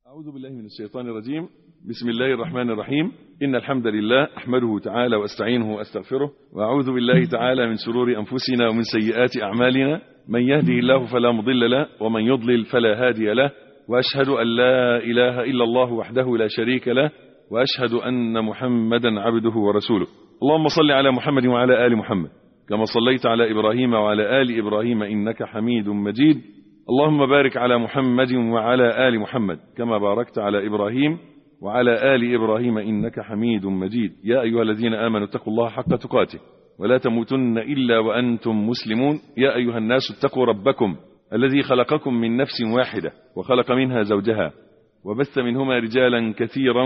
أعوذ بالله من الشيطان الرجيم بسم الله الرحمن الرحيم إن الحمد لله أحمده تعالى وأستعينه وأستغفره وأعوذ بالله تعالى من شرور أنفسنا ومن سيئات أعمالنا من يهده الله فلا مضل له ومن يضلل فلا هادي له وأشهد أن لا إله إلا الله وحده لا شريك له وأشهد أن محمدا عبده ورسوله اللهم صل على محمد وعلى آل محمد كما صليت على إبراهيم وعلى آل إبراهيم إنك حميد مجيد اللهم بارك على محمد وعلى آل محمد كما باركت على إبراهيم وعلى آل إبراهيم إنك حميد مجيد يا أيها الذين آمنوا اتقوا الله حق تقاته ولا تموتن إلا وأنتم مسلمون يا أيها الناس اتقوا ربكم الذي خلقكم من نفس واحدة وخلق منها زوجها وبث منهما رجالا كثيرا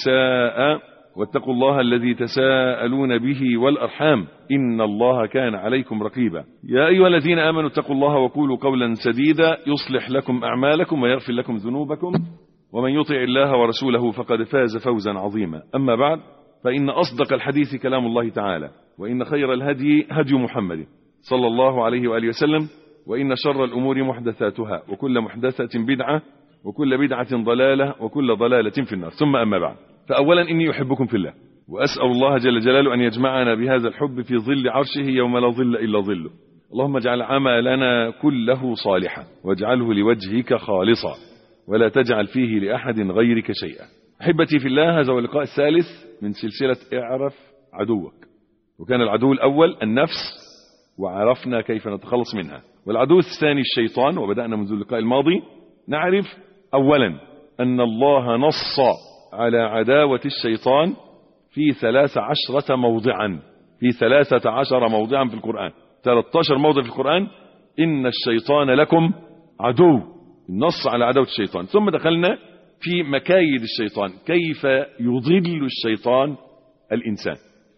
ونساء واتقوا الله الذي تساءلون به والأرحام إن الله كان عليكم رقيبا يا أيها الذين آمنوا اتقوا الله وقولوا قولا سديدا يصلح لكم أعمالكم ويغفر لكم ذنوبكم ومن يطع الله ورسوله فقد فاز فوزا عظيما أما بعد فإن أصدق الحديث كلام الله تعالى وإن خير الهدي هدي محمد صلى الله عليه وآله وسلم وإن شر الأمور محدثاتها وكل محدثة بدعة وكل بدعة ضلالة وكل ضلالة في النار ثم أما بعد فأولا إني أحبكم في الله وأسأل الله جل جلاله أن يجمعنا بهذا الحب في ظل عرشه يوم لا ظل إلا ظله اللهم اجعل عملنا كله صالحا واجعله لوجهك خالصا ولا تجعل فيه لأحد غيرك شيئا أحبتي في الله هذا هو اللقاء الثالث من سلسلة اعرف عدوك وكان العدو الأول النفس وعرفنا كيف نتخلص منها والعدو الثاني الشيطان وبدأنا منذ اللقاء الماضي نعرف أولا أن الله نص على عداوة الشيطان في ثلاث عشرة موضعا في ثلاثة عشر موضعا في القرآن 13 موضع في القرآن إن الشيطان لكم عدو النص على عداوة الشيطان ثم دخلنا في مكايد الشيطان كيف يضل الشيطان الإنسان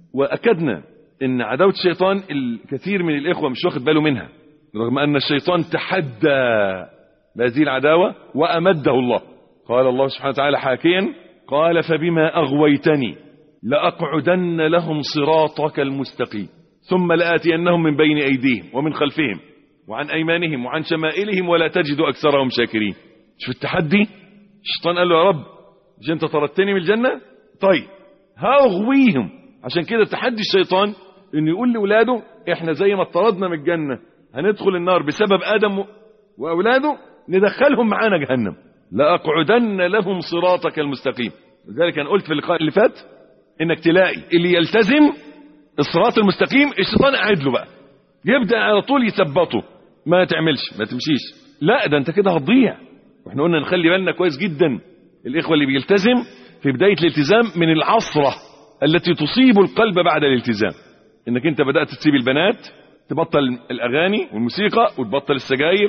وأكدنا أن عداوة الشيطان الكثير من الإخوة مش واخد باله منها رغم أن الشيطان تحدى بهذه العداوة وأمده الله قال الله سبحانه وتعالى حاكيا قال فبما أغويتني لأقعدن لهم صراطك المستقيم ثم لآتينهم من بين أيديهم ومن خلفهم وعن أيمانهم وعن شمائلهم ولا تجد أكثرهم شاكرين شوف التحدي الشيطان قال له يا رب مش أنت طردتني من الجنة طيب هأغويهم عشان كده تحدي الشيطان انه يقول لأولاده احنا زي ما اطردنا من الجنة هندخل النار بسبب آدم وأولاده ندخلهم معانا جهنم لأقعدن لهم صراطك المستقيم لذلك أنا قلت في اللقاء اللي فات انك تلاقي اللي يلتزم الصراط المستقيم الشيطان قاعد له بقى يبدأ على طول يثبطه ما تعملش ما تمشيش لا ده انت كده هتضيع واحنا قلنا نخلي بالنا كويس جدا الاخوة اللي بيلتزم في بداية الالتزام من العصرة التي تصيب القلب بعد الالتزام انك انت بدأت تسيب البنات تبطل الاغاني والموسيقى وتبطل السجاير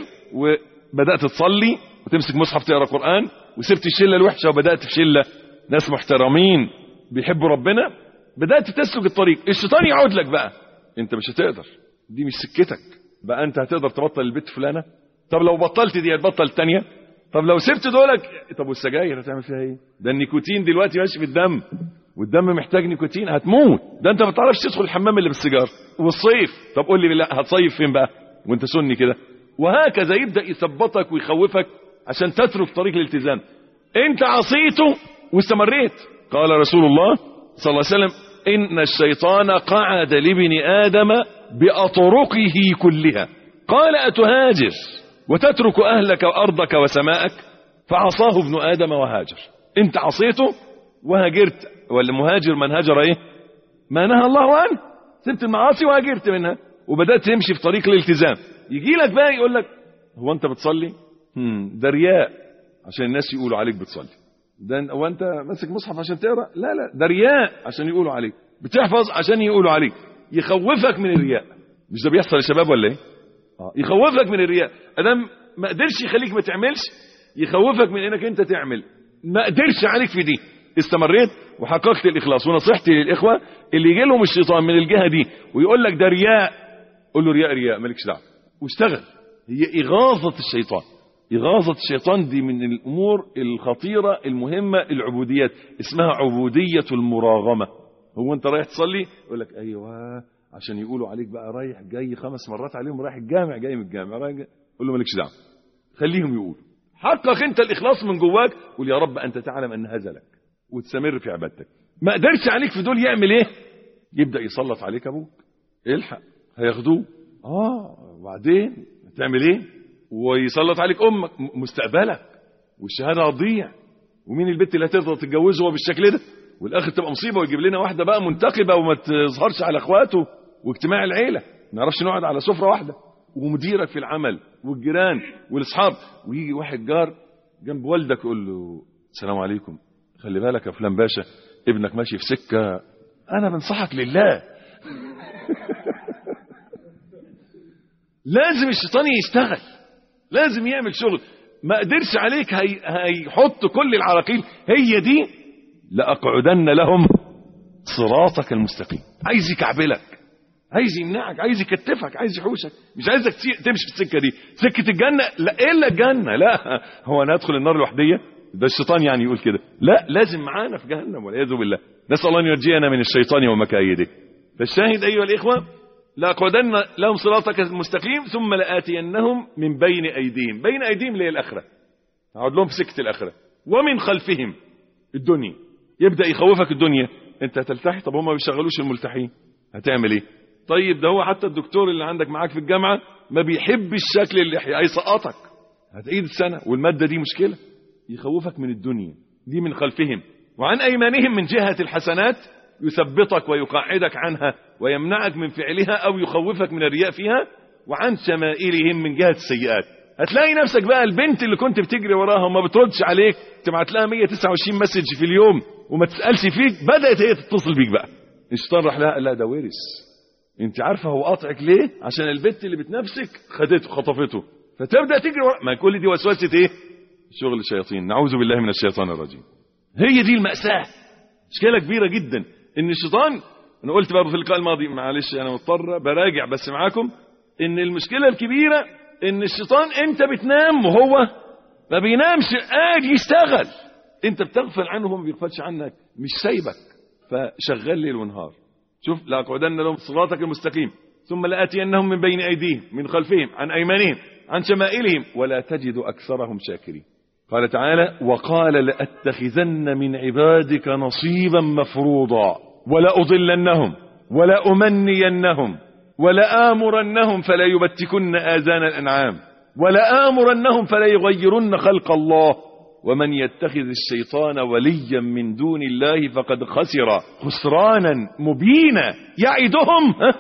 وبدأت تصلي وتمسك مصحف تقرا قرآن وسبت الشلة الوحشة وبدأت في شلة ناس محترمين بيحبوا ربنا بدأت تسلك الطريق الشيطان يقعد لك بقى انت مش هتقدر دي مش سكتك بقى انت هتقدر تبطل البيت فلانة طب لو بطلت دي هتبطل التانية طب لو سبت دولك طب والسجاير هتعمل فيها ايه ده النيكوتين دلوقتي ماشي في الدم والدم محتاج نيكوتين هتموت ده انت ما بتعرفش تدخل الحمام اللي بالسيجار والصيف طب قول لي بالله هتصيف فين بقى وانت سني كده وهكذا يبدا يثبطك ويخوفك عشان تترك طريق الالتزام انت عصيته واستمريت قال رسول الله صلى الله عليه وسلم ان الشيطان قعد لابن ادم باطرقه كلها قال اتهاجر وتترك اهلك وارضك وسماءك فعصاه ابن ادم وهاجر انت عصيته وهاجرت ولا مهاجر من هاجر ايه ما نهى الله عنه سبت المعاصي وهاجرت منها وبدات تمشي في طريق الالتزام يجي لك بقى يقول لك هو انت بتصلي هم ده رياء عشان الناس يقولوا عليك بتصلي ده هو انت ماسك مصحف عشان تقرا لا لا ده رياء عشان يقولوا عليك بتحفظ عشان يقولوا عليك يخوفك من الرياء مش ده بيحصل يا شباب ولا ايه اه يخوفك من الرياء ادم ما قدرش يخليك ما تعملش يخوفك من انك انت تعمل ما قدرش عليك في دي استمريت وحققت الاخلاص ونصيحتي للاخوه اللي يجي لهم الشيطان من الجهه دي ويقول لك ده رياء قول له رياء رياء مالكش دعوه واشتغل هي اغاظه الشيطان إغاظة الشيطان دي من الأمور الخطيرة المهمة العبوديات اسمها عبودية المراغمة هو أنت رايح تصلي يقول لك أيوة عشان يقولوا عليك بقى رايح جاي خمس مرات عليهم رايح الجامع جاي من الجامع رايح جاي. قول له مالكش دعوة خليهم يقولوا حقق انت الاخلاص من جواك قول يا رب انت تعلم ان هذا لك وتستمر في عبادتك ما قدرش عليك في دول يعمل ايه يبدا يسلط عليك ابوك الحق هياخدوه اه وبعدين تعمل ايه ويسلط عليك امك م- مستقبلك والشهاده هتضيع ومين البنت اللي هترضى تتجوزه هو بالشكل ده والاخر تبقى مصيبه ويجيب لنا واحده بقى منتقبه وما تظهرش على اخواته واجتماع العيله ما نعرفش نقعد على سفره واحده ومديرك في العمل والجيران والاصحاب ويجي واحد جار جنب والدك يقول له السلام عليكم خلي بالك يا فلان باشا ابنك ماشي في سكه انا بنصحك لله لازم الشيطان يشتغل لازم يعمل شغل ما قدرش عليك هي... هيحط كل العراقيل هي دي لأقعدن لهم صراطك المستقيم عايز يكعبلك عايز يمنعك عايز يكتفك عايز يحوشك مش عايزك تسي- تمشي في السكه دي سكه الجنه لا الا الجنه لا هو انا ادخل النار لوحديه ده الشيطان يعني يقول كده لا لازم معانا في جهنم والعياذ بالله نسال الله ان ينجينا من الشيطان ومكايده فالشاهد ايها الاخوه لاقعدن لهم صراطك المستقيم ثم لاتينهم من بين ايديهم بين ايديهم اللي هي الاخره هقعد لهم في سكه الاخره ومن خلفهم الدنيا يبدا يخوفك الدنيا انت هتلتحي طب هم ما بيشغلوش الملتحين هتعمل ايه طيب ده هو حتى الدكتور اللي عندك معاك في الجامعه ما بيحبش شكل اللحيه هيسقطك هتعيد السنه والماده دي مشكله يخوفك من الدنيا دي من خلفهم وعن ايمانهم من جهه الحسنات يثبطك ويقعدك عنها ويمنعك من فعلها او يخوفك من الرياء فيها وعن شمائلهم من جهه السيئات هتلاقي نفسك بقى البنت اللي كنت بتجري وراها وما بتردش عليك تبعت لها 129 مسج في اليوم وما تسالش فيك بدات هي تتصل بيك بقى الشيطان راح لها قال لها ده ورث انت عارفه هو قاطعك ليه عشان البت اللي بتنافسك خدته خطفته فتبدا تجري ورا ما كل دي وسوسه ايه شغل الشياطين نعوذ بالله من الشيطان الرجيم هي دي المأساة مشكلة كبيرة جدا ان الشيطان انا قلت برضه في اللقاء الماضي معلش انا مضطر براجع بس معاكم ان المشكلة الكبيرة ان الشيطان انت بتنام وهو ما بينامش قاعد يشتغل انت بتغفل عنه وهو ما بيغفلش عنك مش سايبك فشغال ليل ونهار شوف لاقعدن لهم صراطك المستقيم ثم لآتينهم من بين أيديهم من خلفهم عن أيمانهم عن شمائلهم ولا تجد أكثرهم شاكرين قال تعالى وقال لأتخذن من عبادك نصيبا مفروضا ولأضلنهم ولأمنينهم ولآمرنهم فلا يبتكن آذان الأنعام ولآمرنهم فلا يغيرن خلق الله ومن يتخذ الشيطان وليا من دون الله فقد خسر خسرانا مبينا يعدهم ها؟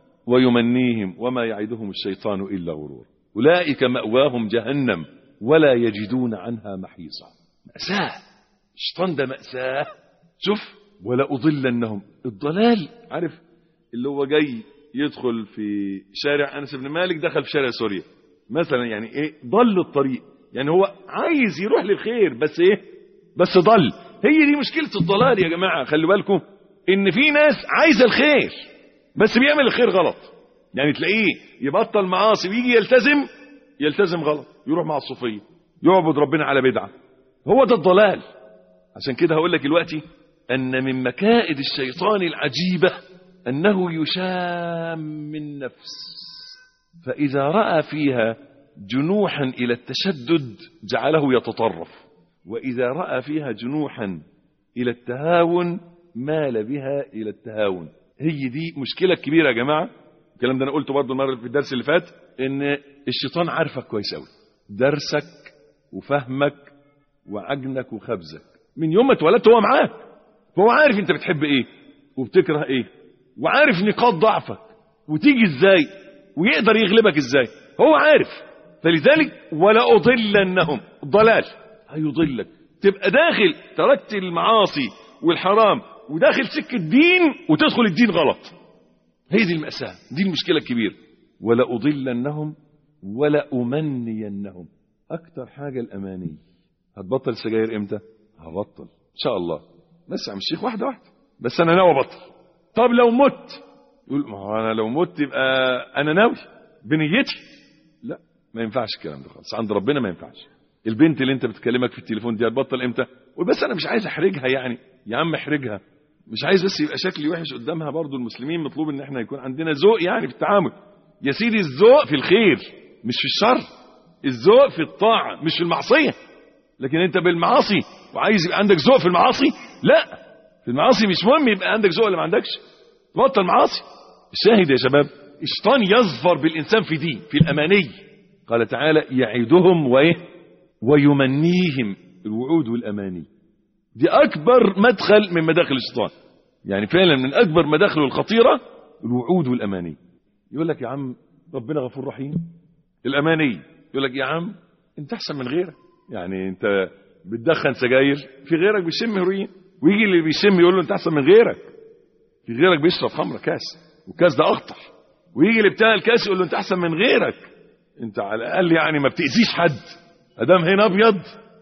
ويمنيهم وما يعدهم الشيطان إلا غرور أولئك مأواهم جهنم ولا يجدون عنها محيصا مأساة الشيطان ده مأساة شوف ولا أضلنهم الضلال عارف اللي هو جاي يدخل في شارع أنس بن مالك دخل في شارع سوريا مثلا يعني ايه ضل الطريق يعني هو عايز يروح للخير بس ايه بس ضل هي دي مشكلة الضلال يا جماعة خلي بالكم ان في ناس عايزة الخير بس بيعمل الخير غلط يعني تلاقيه يبطل معاصي ويجي يلتزم يلتزم غلط يروح مع الصوفية يعبد ربنا على بدعة هو ده الضلال عشان كده هقول لك دلوقتي أن من مكائد الشيطان العجيبة أنه يشام النفس فإذا رأى فيها جنوحا إلى التشدد جعله يتطرف وإذا رأى فيها جنوحا إلى التهاون مال بها إلى التهاون هي دي مشكلة كبيرة يا جماعة الكلام ده أنا قلته برضه المرة في الدرس اللي فات إن الشيطان عارفك كويس أوي درسك وفهمك وعجنك وخبزك من يوم ما اتولدت هو معاك فهو عارف انت بتحب ايه وبتكره ايه وعارف نقاط ضعفك وتيجي ازاي ويقدر يغلبك ازاي هو عارف فلذلك ولا اضلنهم ضلال هيضلك تبقى داخل تركت المعاصي والحرام وداخل سكه دين وتدخل الدين غلط هي دي المأساة دي المشكلة الكبيرة ولا أضلنهم ولا أمنينهم أكتر حاجة الأماني هتبطل سجاير إمتى؟ هبطل إن شاء الله بس يا عم الشيخ واحدة واحدة بس أنا ناوي أبطل طب لو مت يقول ما هو أنا لو مت يبقى أنا ناوي بنيتي لا ما ينفعش الكلام ده خالص عند ربنا ما ينفعش البنت اللي انت بتكلمك في التليفون دي هتبطل امتى وبس انا مش عايز احرجها يعني يا عم احرجها مش عايز بس يبقى شكلي وحش قدامها برضو المسلمين مطلوب ان احنا يكون عندنا ذوق يعني في التعامل يا سيدي الذوق في الخير مش في الشر الذوق في الطاعة مش في المعصية لكن انت بالمعاصي وعايز يبقى عندك ذوق في المعاصي لا في المعاصي مش مهم يبقى عندك ذوق ولا ما عندكش تبطل معاصي الشاهد يا شباب الشيطان يظفر بالإنسان في دي في الأماني قال تعالى يعدهم وإيه ويمنيهم الوعود والأماني دي أكبر مدخل من مداخل الشيطان يعني فعلا من أكبر مداخله الخطيرة الوعود والأماني يقول لك يا عم ربنا غفور رحيم الأماني يقول لك يا عم أنت أحسن من غيرك يعني أنت بتدخن سجاير في غيرك بيشم هيروين ويجي اللي بيشم يقول له أنت أحسن من غيرك في غيرك بيشرب خمرة كاس والكاس ده أخطر ويجي اللي بتاع الكاس يقول له أنت أحسن من غيرك أنت على الأقل يعني ما بتأذيش حد أدام هنا أبيض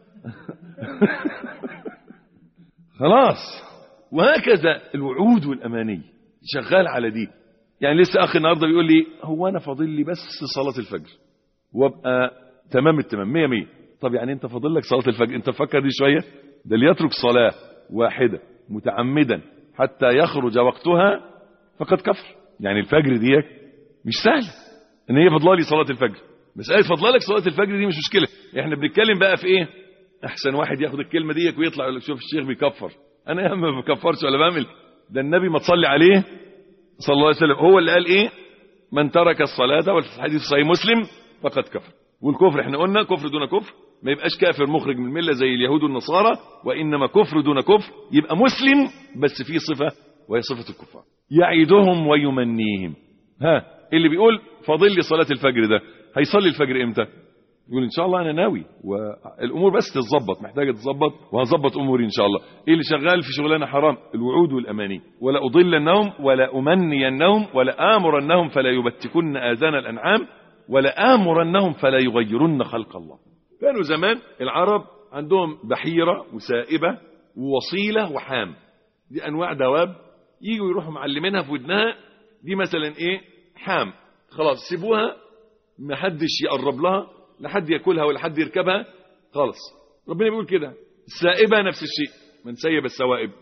خلاص وهكذا الوعود والأماني شغال على دي يعني لسه أخي النهاردة بيقول لي هو أنا فاضل لي بس صلاة الفجر وابقى تمام التمام مية مية طب يعني أنت فاضل لك صلاة الفجر أنت فكر دي شوية ده اللي يترك صلاة واحدة متعمدا حتى يخرج وقتها فقد كفر يعني الفجر دي مش سهل ان هي فضلها لي صلاة الفجر مسألة فضلها لك صلاة الفجر دي مش مشكلة احنا بنتكلم بقى في ايه احسن واحد ياخد الكلمة دي ويطلع يقول لك شوف الشيخ بيكفر انا يا ما بكفرش ولا بعمل ده النبي ما تصلي عليه صلى الله عليه وسلم هو اللي قال ايه من ترك الصلاة والحديث صحيح مسلم فقد كفر والكفر احنا قلنا كفر دون كفر ما يبقاش كافر مخرج من الملة زي اليهود والنصارى وإنما كفر دون كفر يبقى مسلم بس فيه صفة وهي صفة الكفار يعيدهم ويمنيهم ها اللي بيقول فاضل لي صلاة الفجر ده هيصلي الفجر امتى يقول ان شاء الله انا ناوي والامور بس تتظبط محتاجه تتظبط وهظبط اموري ان شاء الله ايه اللي شغال في شغلانه حرام الوعود والاماني ولا اضلنهم ولا امنينهم ولا امرنهم فلا يبتكن اذان الانعام ولا امرنهم فلا يغيرن خلق الله كانوا زمان العرب عندهم بحيره وسائبه ووصيله وحام دي انواع دواب يجوا يروحوا معلمينها في ودنها دي مثلا ايه حام خلاص سيبوها ما حدش يقرب لها لا حد ياكلها ولا حد يركبها خالص ربنا بيقول كده السائبه نفس الشيء من سيب السوائب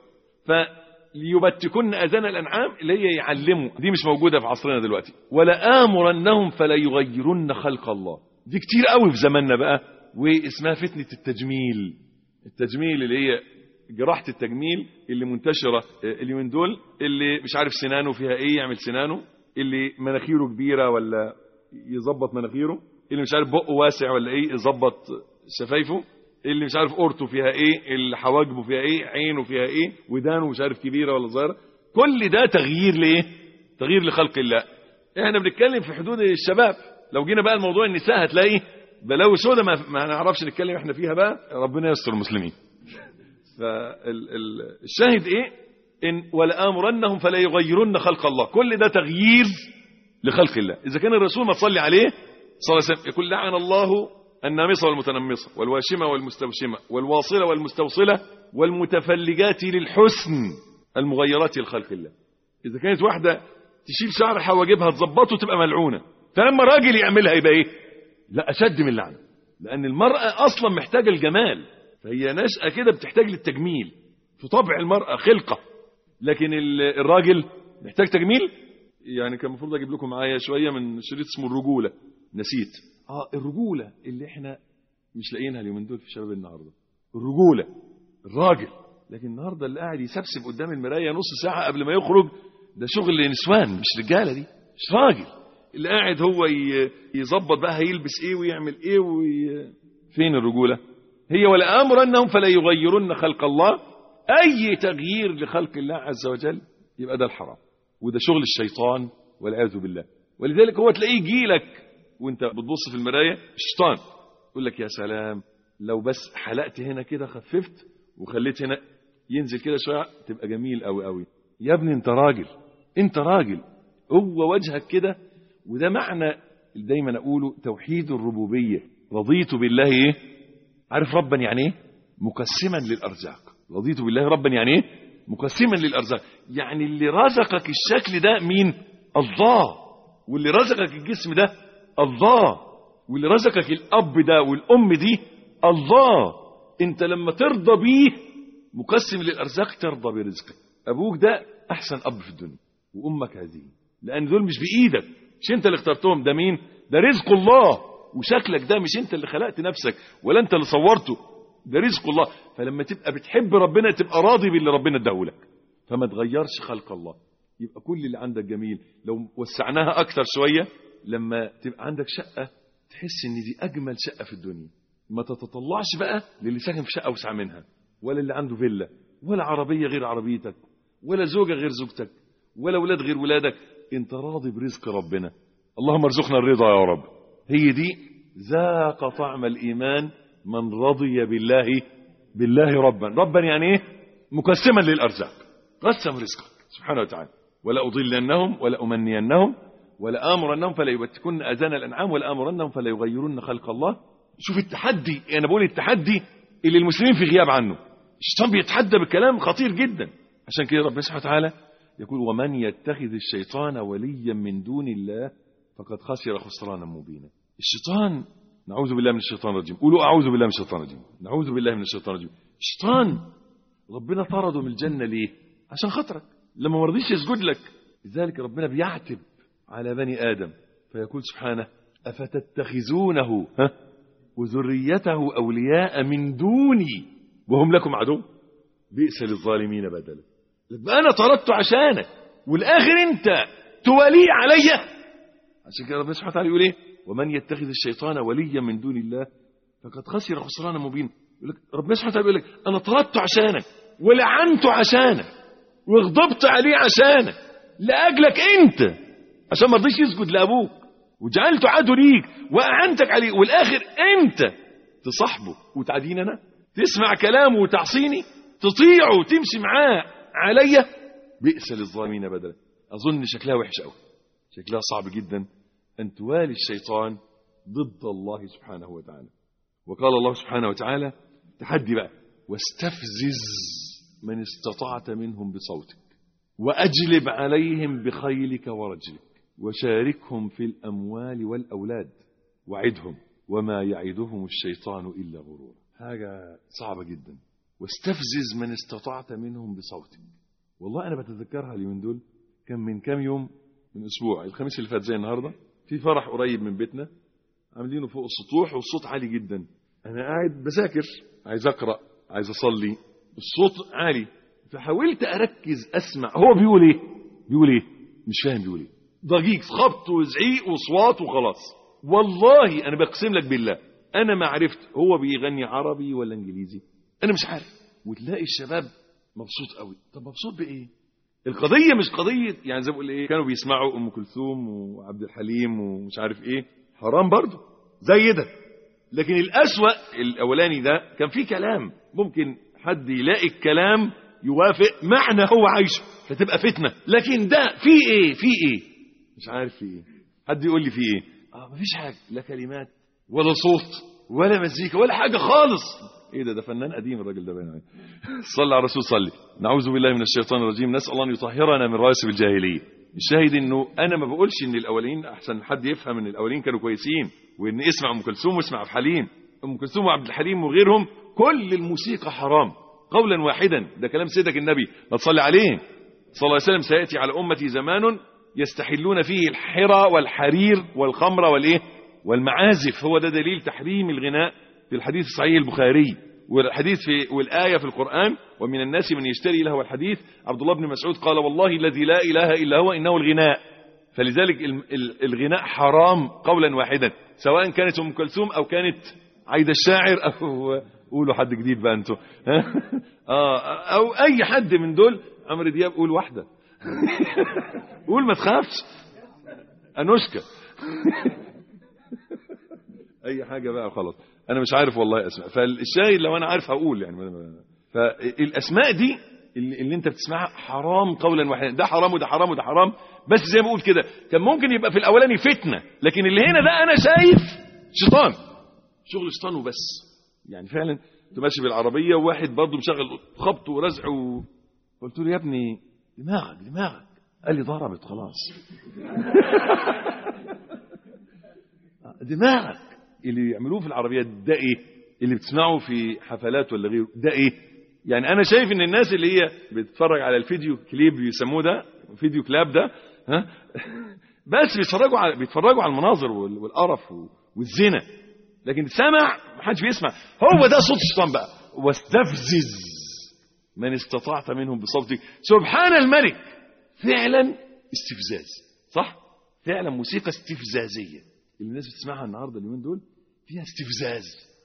فليبتكن اذان الانعام اللي هي يعلموا دي مش موجوده في عصرنا دلوقتي ولا امرنهم فلا يغيرن خلق الله دي كتير قوي في زماننا بقى واسمها فتنه التجميل التجميل اللي هي جراحة التجميل اللي منتشرة اليومين دول اللي مش عارف سنانه فيها ايه يعمل سنانه اللي مناخيره كبيرة ولا يظبط مناخيره اللي مش عارف بقه واسع ولا ايه يظبط شفايفه اللي مش عارف قرطه فيها ايه اللي حواجبه فيها ايه عينه فيها ايه ودانه مش عارف كبيرة ولا صغيرة كل ده تغيير لايه تغيير لخلق الله احنا بنتكلم في حدود الشباب لو جينا بقى الموضوع النساء هتلاقي بلاوي سودا ما, ما نعرفش نتكلم احنا فيها بقى ربنا يستر المسلمين فالشاهد ايه ان ولامرنهم فلا يغيرن خلق الله كل ده تغيير لخلق الله اذا كان الرسول ما تصلي عليه صلى الله عليه وسلم يقول لعن الله النامصه والمتنمصه والواشمه والمستوشمه والواصله والمستوصله والمتفلجات للحسن المغيرات لخلق الله اذا كانت واحده تشيل شعر حواجبها تظبطه تبقى ملعونه فلما راجل يعملها يبقى ايه لا اشد من اللعنه لان المراه اصلا محتاجه الجمال فهي نشأة كده بتحتاج للتجميل في طبع المرأة خلقة لكن الراجل محتاج تجميل يعني كان المفروض اجيب لكم معايا شوية من شريط اسمه الرجولة نسيت اه الرجولة اللي احنا مش لاقيينها اليومين دول في شباب النهارده الرجولة الراجل لكن النهارده اللي قاعد يسبسب قدام المراية نص ساعة قبل ما يخرج ده شغل نسوان مش رجالة دي مش راجل اللي قاعد هو يظبط بقى هيلبس ايه ويعمل ايه وي... فين الرجوله هي ولا امرنهم فلا يغيرن خلق الله اي تغيير لخلق الله عز وجل يبقى ده الحرام وده شغل الشيطان والعياذ بالله ولذلك هو تلاقيه يجي لك وانت بتبص في المرايه الشيطان يقول لك يا سلام لو بس حلقت هنا كده خففت وخليت هنا ينزل كده شويه تبقى جميل قوي قوي يا ابني انت راجل انت راجل هو وجهك كده وده معنى دايما اقوله توحيد الربوبيه رضيت بالله ايه عارف ربا يعني ايه مقسما للارزاق رضيت بالله ربا يعني ايه مقسما للارزاق يعني اللي رزقك الشكل ده مين الله واللي رزقك الجسم ده الله واللي رزقك الاب ده والام دي الله انت لما ترضى بيه مقسم للارزاق ترضى برزقك ابوك ده احسن اب في الدنيا وامك هذه لان دول مش بايدك مش انت اللي اخترتهم ده مين ده رزق الله وشكلك ده مش انت اللي خلقت نفسك ولا انت اللي صورته ده رزق الله فلما تبقى بتحب ربنا تبقى راضي باللي ربنا اداهولك فما تغيرش خلق الله يبقى كل اللي عندك جميل لو وسعناها اكتر شويه لما تبقى عندك شقه تحس ان دي اجمل شقه في الدنيا ما تتطلعش بقى للي ساكن في شقه اوسع منها ولا اللي عنده فيلا ولا عربيه غير عربيتك ولا زوجه غير زوجتك ولا ولاد غير ولادك انت راضي برزق ربنا اللهم ارزقنا الرضا يا رب هي دي ذاق طعم الايمان من رضي بالله بالله ربا ربا يعني ايه مقسما للارزاق قسم رزقك سبحانه وتعالى ولا اضلنهم ولا امنينهم ولا امرنهم فلا يبتكن اذان الانعام ولا امرنهم فلا يغيرن خلق الله شوف التحدي انا بقول التحدي اللي المسلمين في غياب عنه الشيطان بيتحدى بكلام خطير جدا عشان كده ربنا سبحانه وتعالى يقول ومن يتخذ الشيطان وليا من دون الله فقد خسر خسرانا مبينا الشيطان نعوذ بالله من الشيطان الرجيم قولوا اعوذ بالله من الشيطان الرجيم نعوذ بالله من الشيطان الرجيم الشيطان ربنا طرده من الجنه ليه عشان خاطرك لما ما رضيش يسجد لك لذلك ربنا بيعتب على بني ادم فيقول سبحانه افتتخذونه ها وذريته اولياء من دوني وهم لكم عدو بئس للظالمين بدلا يبقى انا طردته عشانك والاخر انت تواليه عليا عشان كده ربنا سبحانه وتعالى يقول ايه ومن يتخذ الشيطان وليا من دون الله فقد خسر خسرانا مبينا يقول لك ربنا سبحانه وتعالى يقول لك انا طردته عشانك ولعنته عشانك وغضبت عليه عشانك لاجلك انت عشان ما رضيش يسجد لابوك وجعلته عدو ليك واعنتك عليه والاخر انت تصاحبه وتعديني انا تسمع كلامه وتعصيني تطيعه وتمشي معاه عليا بئس للظالمين بدلا اظن شكلها وحش قوي شكلها صعب جدا ان توالي الشيطان ضد الله سبحانه وتعالى وقال الله سبحانه وتعالى تحدي بقى واستفزز من استطعت منهم بصوتك واجلب عليهم بخيلك ورجلك وشاركهم في الاموال والاولاد وعدهم وما يعدهم الشيطان الا غرورا حاجه صعبه جدا واستفزز من استطعت منهم بصوتك والله انا بتذكرها اليومين دول كان من كام يوم من اسبوع الخميس اللي فات زي النهارده في فرح قريب من بيتنا عاملينه فوق السطوح والصوت عالي جدا انا قاعد بذاكر عايز اقرا عايز اصلي الصوت عالي فحاولت اركز اسمع هو بيقول ايه بيقول ايه مش فاهم بيقول ايه ضجيج خبط وزعيق وصوات وخلاص والله انا بقسم لك بالله انا ما عرفت هو بيغني عربي ولا انجليزي انا مش عارف وتلاقي الشباب مبسوط قوي طب مبسوط بايه القضيه مش قضيه يعني زي ما بقول ايه كانوا بيسمعوا ام كلثوم وعبد الحليم ومش عارف ايه حرام برضه زي ده لكن الاسوا الاولاني ده كان فيه كلام ممكن حد يلاقي الكلام يوافق معنى هو عايشه فتبقى فتنه لكن ده في ايه في ايه مش عارف في ايه حد يقول لي في ايه اه مفيش حاجه لا كلمات ولا صوت ولا مزيكا ولا حاجه خالص ايه ده ده فنان قديم الراجل ده باين عليه صلى على الرسول صلي نعوذ بالله من الشيطان الرجيم نسال الله ان يطهرنا من رواسب الجاهليه الشاهد انه انا ما بقولش ان الاولين احسن حد يفهم ان الاولين كانوا كويسين وان اسمع ام كلثوم واسمع عبد الحليم ام كلثوم وعبد الحليم وغيرهم كل الموسيقى حرام قولا واحدا ده كلام سيدك النبي ما تصلي عليه صلى الله عليه وسلم سياتي على امتي زمان يستحلون فيه الحرى والحرير والخمر والايه والمعازف هو ده دليل تحريم الغناء في الحديث الصحيح البخاري والحديث في والآية في القرآن ومن الناس من يشتري له الحديث عبد الله بن مسعود قال والله الذي لا إله إلا هو إنه الغناء فلذلك الغناء حرام قولا واحدا سواء كانت أم كلثوم أو كانت عايدة الشاعر أو قولوا حد جديد بقى انتوا آه أو أي حد من دول عمرو دياب قول واحدة قول ما تخافش أنوشكا اي حاجه بقى خلاص انا مش عارف والله اسماء فالشاهد لو انا عارف هقول يعني فالاسماء دي اللي, اللي انت بتسمعها حرام قولا واحدا ده حرام وده حرام وده حرام بس زي ما بقول كده كان ممكن يبقى في الاولاني فتنه لكن اللي هنا ده انا شايف شيطان شغل شيطان وبس يعني فعلا كنت ماشي بالعربيه وواحد برضه مشغل خبط ورزع و... قلت له يا ابني دماغك دماغك قال لي ضربت خلاص دماغك اللي يعملوه في العربيات ده ايه اللي بتسمعه في حفلات ولا غيره ده ايه يعني انا شايف ان الناس اللي هي بتتفرج على الفيديو كليب بيسموه ده فيديو كلاب ده ها بس بيتفرجوا على بيتفرجوا على المناظر والقرف والزنا لكن سمع ما حدش بيسمع هو ده صوت الشيطان بقى واستفزز من استطعت منهم بصوتك سبحان الملك فعلا استفزاز صح فعلا موسيقى استفزازيه اللي الناس بتسمعها النهارده اليومين دول فيها استفزاز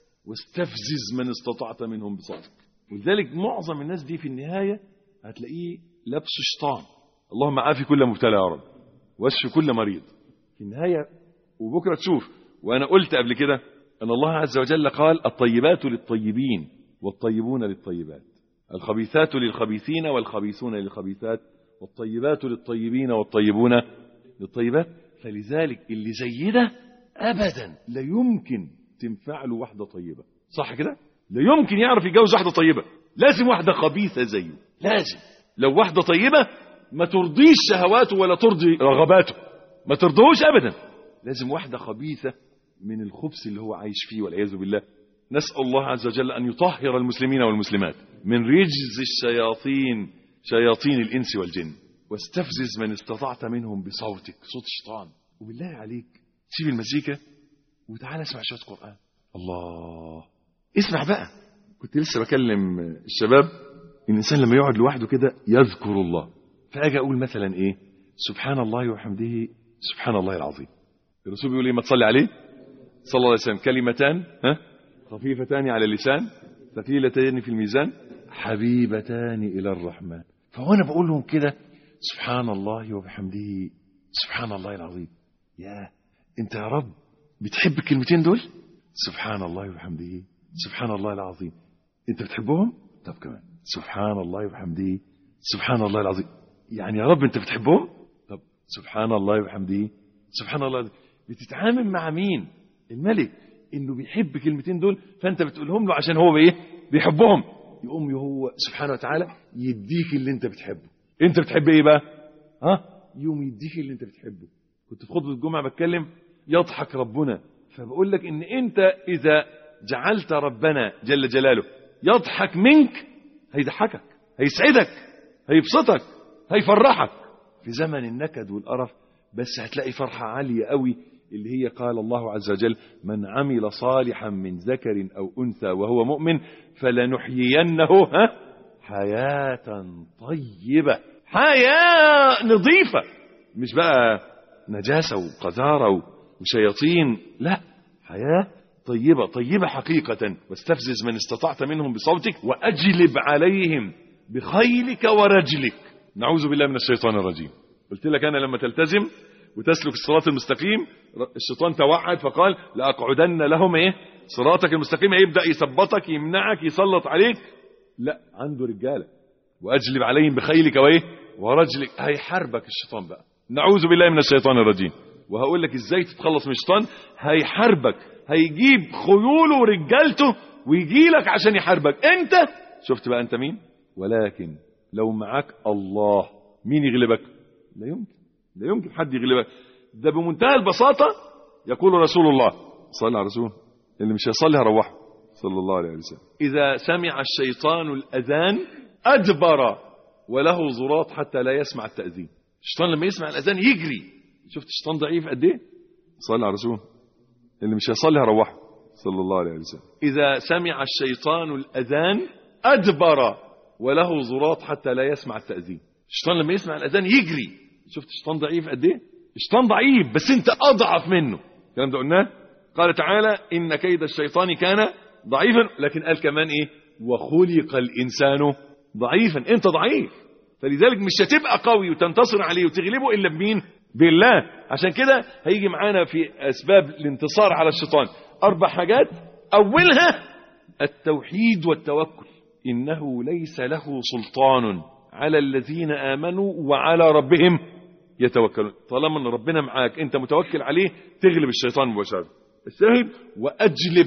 واستفزز من استطعت منهم بصوتك ولذلك معظم الناس دي في النهايه هتلاقيه لابس شيطان اللهم عافي كل مبتلى يا رب واشفي كل مريض في النهايه وبكره تشوف وانا قلت قبل كده ان الله عز وجل قال الطيبات للطيبين والطيبون للطيبات الخبيثات للخبيثين والخبيثون للخبيثات والطيبات للطيبين والطيبون للطيبات فلذلك اللي زي ده ابدا لا يمكن تنفع له واحده طيبه صح كده لا يمكن يعرف يتجوز واحده طيبه لازم واحده خبيثه زيه لازم لو واحده طيبه ما ترضيش شهواته ولا ترضي رغباته ما ترضوش ابدا لازم واحده خبيثه من الخبث اللي هو عايش فيه والعياذ بالله نسال الله عز وجل ان يطهر المسلمين والمسلمات من رجز الشياطين شياطين الانس والجن واستفزز من استطعت منهم بصوتك صوت الشيطان وبالله عليك سيب المزيكا وتعالى اسمع شويه قران الله اسمع بقى كنت لسه بكلم الشباب الانسان لما يقعد لوحده كده يذكر الله فاجي اقول مثلا ايه سبحان الله وبحمده سبحان الله العظيم الرسول بيقول ايه ما تصلي عليه صلى الله عليه وسلم كلمتان ها خفيفتان على اللسان ثقيلتان في الميزان حبيبتان الى الرحمن فوانا بقول لهم كده سبحان الله وبحمده سبحان الله العظيم يا انت يا رب بتحب الكلمتين دول سبحان الله وبحمده سبحان الله العظيم انت بتحبهم طب كمان سبحان الله وبحمده سبحان الله العظيم يعني يا رب انت بتحبهم طب سبحان الله وبحمده سبحان الله بتتعامل مع مين الملك انه بيحب كلمتين دول فانت بتقولهم له عشان هو بايه بيحبهم يقوم هو سبحانه وتعالى يديك اللي انت بتحبه انت بتحب ايه بقى ها يوم يديك اللي انت بتحبه كنت في خطبه الجمعه بتكلم يضحك ربنا فبقول لك ان انت اذا جعلت ربنا جل جلاله يضحك منك هيضحكك هيسعدك هيبسطك هيفرحك في زمن النكد والقرف بس هتلاقي فرحة عالية قوي اللي هي قال الله عز وجل من عمل صالحا من ذكر أو أنثى وهو مؤمن فلنحيينه ها حياة طيبة حياة نظيفة مش بقى نجاسة وقذارة وشياطين لا حياة طيبة طيبة حقيقة واستفزز من استطعت منهم بصوتك وأجلب عليهم بخيلك ورجلك نعوذ بالله من الشيطان الرجيم قلت لك أنا لما تلتزم وتسلك الصراط المستقيم الشيطان توعد فقال لأقعدن لهم إيه صراطك المستقيم يبدأ يثبطك يمنعك يسلط عليك لا عنده رجالة وأجلب عليهم بخيلك وإيه ورجلك هيحاربك الشيطان بقى نعوذ بالله من الشيطان الرجيم وهقول لك ازاي تتخلص من الشيطان هيحاربك هيجيب خيوله ورجالته ويجي لك عشان يحاربك انت شفت بقى انت مين ولكن لو معاك الله مين يغلبك لا يمكن لا يمكن حد يغلبك ده بمنتهى البساطة يقول رسول الله صلى على رسول اللي مش هيصلي هروحه صلى الله عليه وسلم إذا سمع الشيطان الأذان أدبر وله زراط حتى لا يسمع التأذين الشيطان لما يسمع الأذان يجري شفت الشيطان ضعيف قد ايه صلى على رسول اللي مش هيصلي هروحه صلى الله عليه وسلم إذا سمع الشيطان الأذان أدبر وله زراط حتى لا يسمع التأذين الشيطان لما يسمع الأذان يجري شفت الشيطان ضعيف قد ايه الشيطان ضعيف بس انت أضعف منه الكلام ده قلناه قال تعالى إن كيد الشيطان كان ضعيفا لكن قال كمان ايه وخلق الإنسان ضعيفا انت ضعيف فلذلك مش هتبقى قوي وتنتصر عليه وتغلبه إلا بمين بالله عشان كده هيجي معانا في أسباب الانتصار على الشيطان أربع حاجات أولها التوحيد والتوكل إنه ليس له سلطان على الذين آمنوا وعلى ربهم يتوكلون طالما أن ربنا معاك أنت متوكل عليه تغلب الشيطان مباشرة الشاهد وأجلب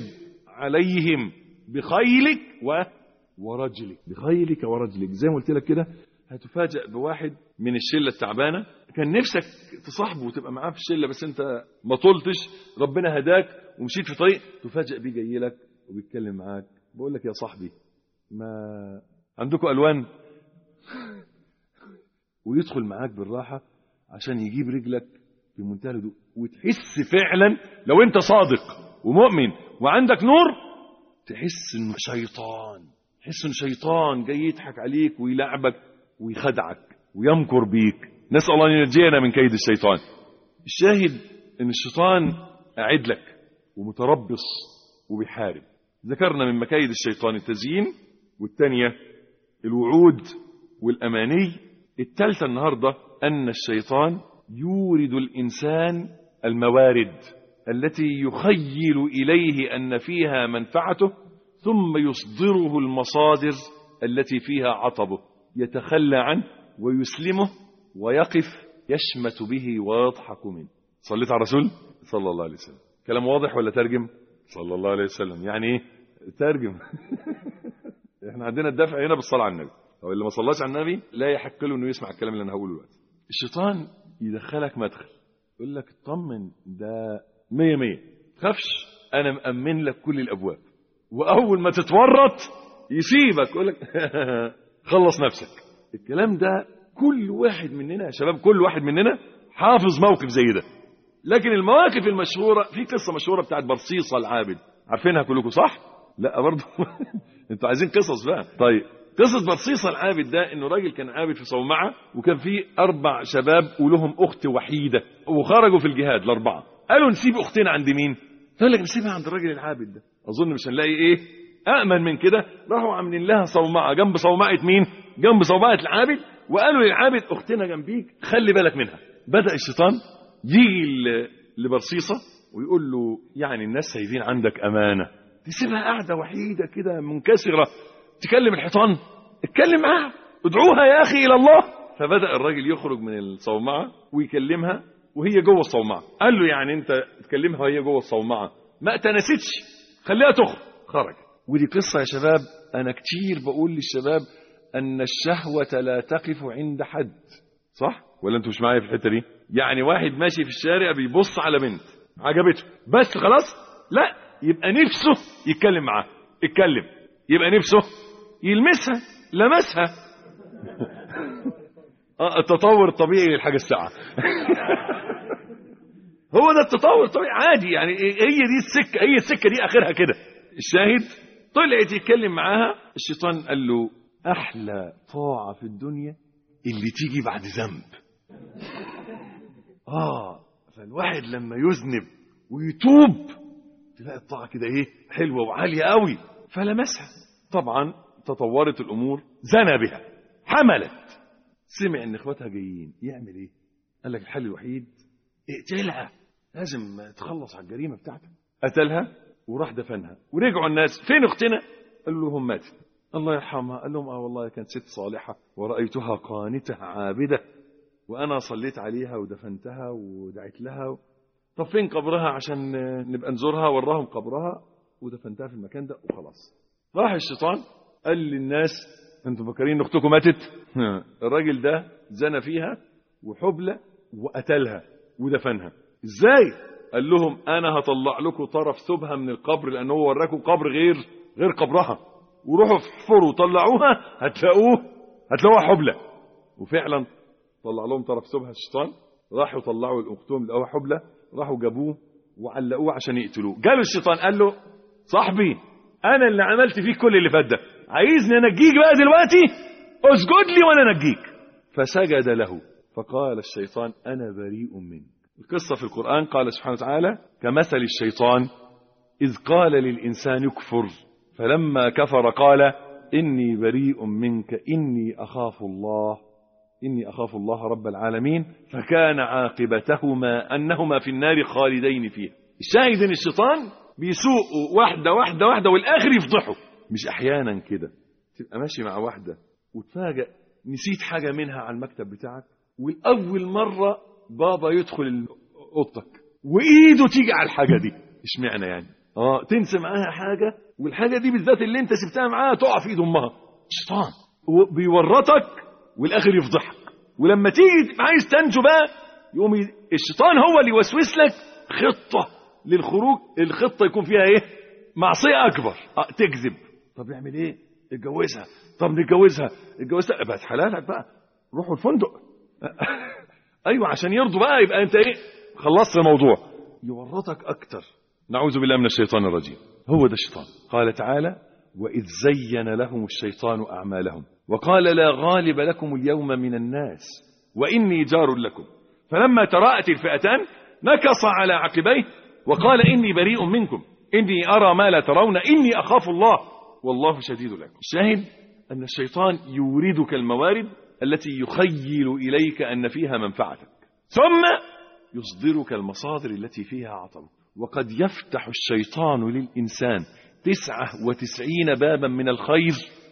عليهم بخيلك و ورجلك بخيلك ورجلك زي ما قلت لك كده هتفاجأ بواحد من الشلة التعبانة كان نفسك تصاحبه وتبقى معاه في الشلة بس انت ما طلتش ربنا هداك ومشيت في طريق تفاجأ بيه جاي لك وبيتكلم معاك بقول لك يا صاحبي ما عندكم ألوان ويدخل معاك بالراحة عشان يجيب رجلك بمنتهى الهدوء وتحس فعلا لو انت صادق ومؤمن وعندك نور تحس انه شيطان تحس انه شيطان جاي يضحك عليك ويلعبك ويخدعك ويمكر بيك نسال الله ان ينجينا من كيد الشيطان الشاهد ان الشيطان قاعد لك ومتربص وبيحارب ذكرنا من مكايد الشيطان التزيين والثانيه الوعود والاماني الثالثه النهارده ان الشيطان يورد الانسان الموارد التي يخيل اليه ان فيها منفعته ثم يصدره المصادر التي فيها عطبه يتخلى عنه ويسلمه ويقف يشمت به ويضحك منه صليت على الرسول صلى الله عليه وسلم كلام واضح ولا ترجم صلى الله عليه وسلم يعني ايه ترجم احنا عندنا الدفع هنا بالصلاه على النبي او اللي ما صلاش على النبي لا يحق له انه يسمع الكلام اللي انا هقوله دلوقتي الشيطان يدخلك مدخل يقول لك اطمن ده مية مية تخافش انا مأمن لك كل الابواب واول ما تتورط يسيبك يقول لك خلص نفسك الكلام ده كل واحد مننا يا شباب كل واحد مننا حافظ موقف زي ده لكن المواقف المشهوره في قصه مشهوره بتاعت برصيصه العابد عارفينها كلكم صح لا برضه انتوا عايزين قصص بقى طيب قصة برصيصة العابد ده انه راجل كان عابد في صومعة وكان في اربع شباب ولهم اخت وحيدة وخرجوا في الجهاد الاربعة قالوا نسيب اختنا عند مين قال لك نسيبها عند الراجل العابد ده اظن مش هنلاقي ايه امن من كده راحوا عاملين لها صومعة جنب صومعة مين جنب صومعة العابد وقالوا للعابد اختنا جنبيك خلي بالك منها بدأ الشيطان يجي لبرصيصة ويقول له يعني الناس سايبين عندك امانة تسيبها قاعدة وحيدة كده منكسرة تكلم الحيطان اتكلم معاها ادعوها يا اخي الى الله فبدا الراجل يخرج من الصومعه ويكلمها وهي جوه الصومعه قال له يعني انت تكلمها وهي جوه الصومعه ما تنستش خليها تخرج خرج ودي قصه يا شباب انا كتير بقول للشباب ان الشهوه لا تقف عند حد صح ولا انتوا مش معايا في الحته دي يعني واحد ماشي في الشارع بيبص على بنت عجبته بس خلاص لا يبقى نفسه يتكلم معاها اتكلم يبقى نفسه يلمسها لمسها اه التطور الطبيعي للحاجه الساعه هو ده التطور الطبيعي عادي يعني هي دي السكه هي السكه دي اخرها كده الشاهد طلعت يتكلم معاها الشيطان قال له احلى طاعه في الدنيا اللي تيجي بعد ذنب اه فالواحد لما يذنب ويتوب تلاقي الطاعه كده ايه حلوه وعاليه قوي فلمسها طبعا تطورت الامور زنى بها حملت سمع ان اخواتها جايين يعمل ايه قال لك الحل الوحيد اقتلها لازم تخلص على الجريمه بتاعتك قتلها وراح دفنها ورجعوا الناس فين اختنا قالوا لهم ماتت الله يرحمها قال لهم اه والله كانت ست صالحه ورايتها قانته عابده وانا صليت عليها ودفنتها ودعيت لها طب فين قبرها عشان نبقى نزورها وراهم قبرها ودفنتها في المكان ده وخلاص راح الشيطان قال للناس انتوا فاكرين ان اختكم ماتت الراجل ده زنى فيها وحبلى وقتلها ودفنها ازاي قال لهم انا هطلع لكم طرف ثوبها من القبر لان هو وراكم قبر غير غير قبرها وروحوا احفروا طلعوها هتلاقوه هتلاقوها حبلى وفعلا طلع لهم طرف ثوبها الشيطان راحوا طلعوا الاختهم لقوها حبلى راحوا جابوه وعلقوه عشان يقتلوه جاله الشيطان قال له صاحبي انا اللي عملت فيك كل اللي فات ده عايزني انجيك بقى دلوقتي اسجد لي وانا انجيك فسجد له فقال الشيطان انا بريء منك القصه في القران قال سبحانه وتعالى كمثل الشيطان اذ قال للانسان اكفر فلما كفر قال اني بريء منك اني اخاف الله اني اخاف الله رب العالمين فكان عاقبتهما انهما في النار خالدين فيها الشاهد ان الشيطان بيسوقوا واحده واحده واحده والاخر يفضحوا مش احيانا كده تبقى ماشي مع واحده وتفاجئ نسيت حاجه منها على المكتب بتاعك والاول مره بابا يدخل اوضتك وايده تيجي على الحاجه دي اشمعنى يعني اه تنسى معاها حاجه والحاجه دي بالذات اللي انت سبتها معاها تقع في ايد امها شيطان بيورطك والاخر يفضحك ولما تيجي عايز تنجو بقى يقوم الشيطان هو اللي يوسوس لك خطه للخروج الخطه يكون فيها ايه معصيه اكبر اه تكذب طب يعمل ايه اتجوزها طب نتجوزها اتجوزها بقت حلالك بقى روحوا الفندق ايوه عشان يرضوا بقى يبقى انت ايه خلصت الموضوع يورطك اكتر نعوذ بالله من الشيطان الرجيم هو ده الشيطان قال تعالى واذ زين لهم الشيطان اعمالهم وقال لا غالب لكم اليوم من الناس واني جار لكم فلما تراءت الفئتان نكص على عقبيه وقال اني بريء منكم اني ارى ما لا ترون اني اخاف الله والله شديد العقاب الشاهد ان الشيطان يوردك الموارد التي يخيل اليك ان فيها منفعتك ثم يصدرك المصادر التي فيها عطب وقد يفتح الشيطان للإنسان تسعة وتسعين بابا من الخير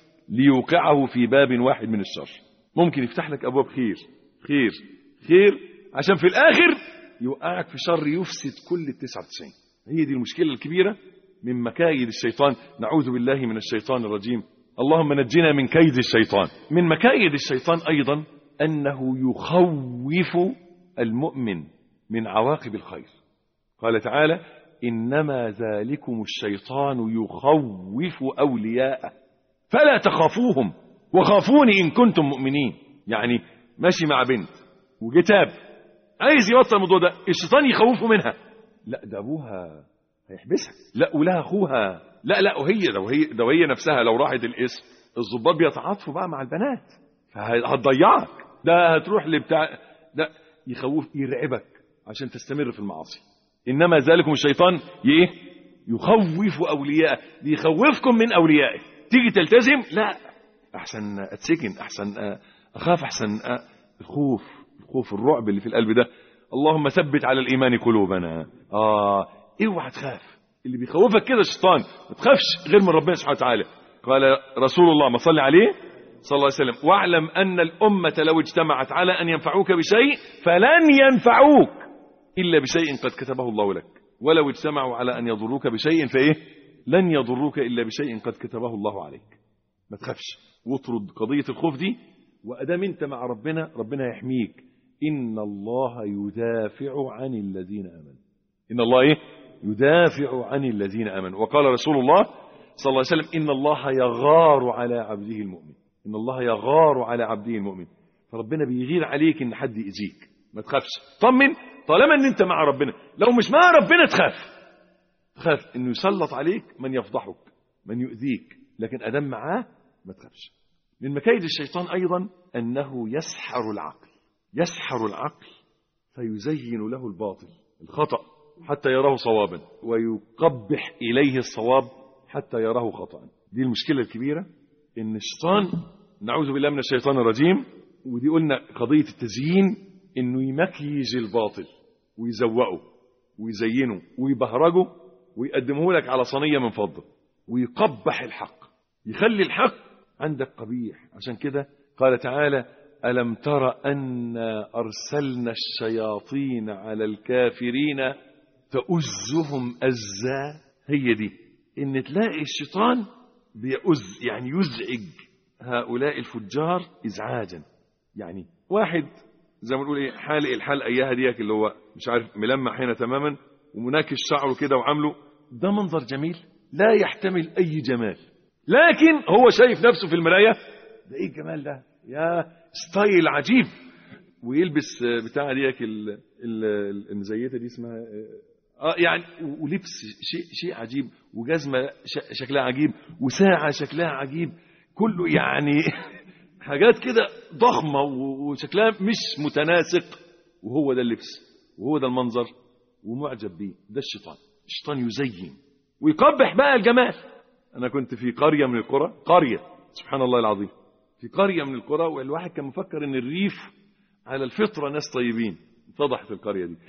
ليوقعه في باب واحد من الشر ممكن يفتح لك أبواب خير خير خير عشان في الآخر يوقعك في شر يفسد كل التسعة وتسعين هي دي المشكلة الكبيرة من مكايد الشيطان نعوذ بالله من الشيطان الرجيم اللهم نجنا من كيد الشيطان من مكايد الشيطان أيضا أنه يخوف المؤمن من عواقب الخير قال تعالى إنما ذلكم الشيطان يخوف أولياءه فلا تخافوهم وخافوني إن كنتم مؤمنين يعني ماشي مع بنت وجتاب عايز يوصل الموضوع ده الشيطان يخوفه منها لا ده أبوها هيحبسها لا ولها أخوها لا لا وهي ده وهي ده وهي نفسها لو راحت القسم الضباط بيتعاطفوا بقى مع البنات فهتضيعك ده هتروح لبتاع ده يخوف يرعبك عشان تستمر في المعاصي انما ذلكم الشيطان ايه يخوف اولياءه بيخوفكم من اوليائه تيجي تلتزم لا احسن اتسكن احسن اخاف احسن الخوف الخوف الرعب اللي في القلب ده اللهم ثبت على الايمان قلوبنا اه اوعى تخاف اللي بيخوفك كده الشيطان ما تخافش غير من ربنا سبحانه وتعالى قال رسول الله ما صلي عليه صلى الله عليه وسلم واعلم ان الامه لو اجتمعت على ان ينفعوك بشيء فلن ينفعوك إلا بشيء قد كتبه الله لك ولو اجتمعوا على أن يضروك بشيء فإيه لن يضروك إلا بشيء قد كتبه الله عليك ما تخافش واطرد قضية الخوف دي وأدام أنت مع ربنا ربنا يحميك إن الله يدافع عن الذين آمنوا إن الله إيه يدافع عن الذين آمنوا وقال رسول الله صلى الله عليه وسلم إن الله يغار على عبده المؤمن إن الله يغار على عبده المؤمن فربنا بيغير عليك إن حد يأذيك ما تخافش طمن طالما ان انت مع ربنا لو مش مع ربنا تخاف تخاف انه يسلط عليك من يفضحك من يؤذيك لكن ادم معاه ما تخافش من مكايد الشيطان ايضا انه يسحر العقل يسحر العقل فيزين له الباطل الخطا حتى يراه صوابا ويقبح اليه الصواب حتى يراه خطا دي المشكله الكبيره ان الشيطان نعوذ بالله من الشيطان الرجيم ودي قلنا قضيه التزيين انه يمكيج الباطل ويزوقه ويزينه ويبهرجه ويقدمه لك على صينيه من فضه ويقبح الحق يخلي الحق عندك قبيح عشان كده قال تعالى الم تر انا ارسلنا الشياطين على الكافرين تؤزهم ازا هي دي ان تلاقي الشيطان بيؤز يعني يزعج هؤلاء الفجار ازعاجا يعني واحد زي ما نقول ايه حالق الحلقه اياها ديك اللي هو مش عارف ملمع هنا تماما ومناكش شعره كده وعامله ده منظر جميل لا يحتمل اي جمال لكن هو شايف نفسه في المرايه ده ايه الجمال ده يا ستايل عجيب ويلبس بتاع ديك المزيته دي اسمها اه يعني ولبس شيء شيء عجيب وجزمه شكلها عجيب وساعه شكلها عجيب كله يعني حاجات كده ضخمة وشكلها مش متناسق وهو ده اللبس وهو ده المنظر ومعجب بيه ده الشيطان الشيطان يزين ويقبح بقى الجمال أنا كنت في قرية من القرى قرية سبحان الله العظيم في قرية من القرى والواحد كان مفكر إن الريف على الفطرة ناس طيبين اتضح في القرية دي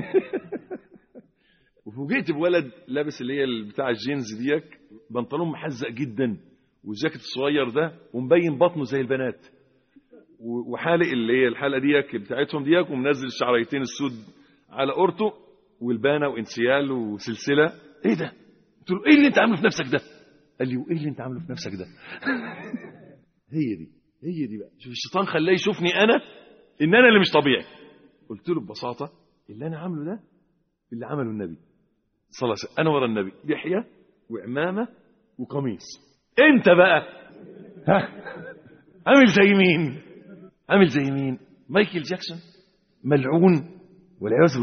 وفوجئت بولد لابس اللي هي بتاع الجينز ديك بنطلون محزق جدا والجاكيت الصغير ده ومبين بطنه زي البنات وحالق اللي هي الحلقه ديك بتاعتهم ديك ومنزل الشعريتين السود على قرطه والبانه وانسيال وسلسله ايه ده؟ قلت له ايه اللي انت عامله في نفسك ده؟ قال لي وايه اللي انت عامله في نفسك ده؟ هي دي هي دي بقى شوف الشيطان خلاه يشوفني انا ان انا اللي مش طبيعي قلت له ببساطه اللي انا عامله ده اللي عمله النبي صلى الله عليه وسلم انا ورا النبي لحيه وعمامه وقميص انت بقى ها عامل زي مين عامل زي مين مايكل جاكسون ملعون والعياذ بالله